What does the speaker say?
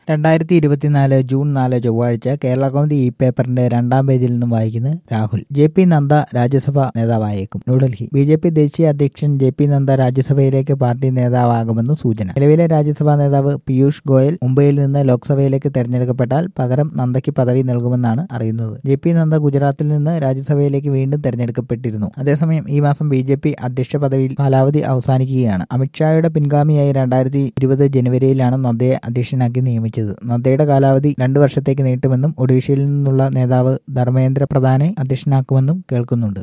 രണ്ടായിരത്തി ഇരുപത്തിനാല് ജൂൺ നാല് ചൊവ്വാഴ്ച കേരള കൗമുദി ഇ പേപ്പറിന്റെ രണ്ടാം പേജിൽ നിന്നും വായിക്കുന്നത് രാഹുൽ ജെ പി നദ്ദ രാജ്യസഭ നേതാവായേക്കും ന്യൂഡൽഹി ബി ജെ പി ദേശീയ അധ്യക്ഷൻ ജെ പി നദ്ദ രാജ്യസഭയിലേക്ക് പാർട്ടി നേതാവാകുമെന്ന് സൂചന നിലവിലെ രാജ്യസഭാ നേതാവ് പീയൂഷ് ഗോയൽ മുംബൈയിൽ നിന്ന് ലോക്സഭയിലേക്ക് തെരഞ്ഞെടുക്കപ്പെട്ടാൽ പകരം നന്ദയ്ക്ക് പദവി നൽകുമെന്നാണ് അറിയുന്നത് ജെ പി നദ്ദ ഗുജറാത്തിൽ നിന്ന് രാജ്യസഭയിലേക്ക് വീണ്ടും തെരഞ്ഞെടുക്കപ്പെട്ടിരുന്നു അതേസമയം ഈ മാസം ബി ജെ പി അധ്യക്ഷ പദവിയിൽ കാലാവധി അവസാനിക്കുകയാണ് അമിത്ഷായുടെ പിൻഗാമിയായി രണ്ടായിരത്തി ഇരുപത് ജനുവരിയിലാണ് നദ്ദയെ അധ്യക്ഷനാക്കി നിയമിച്ചത് നദ്ദയുടെ കാലാവധി രണ്ടു വർഷത്തേക്ക് നീട്ടുമെന്നും ഒഡീഷയിൽ നിന്നുള്ള നേതാവ് ധർമ്മേന്ദ്ര പ്രധാനെ അധ്യക്ഷനാക്കുമെന്നും കേൾക്കുന്നുണ്ട്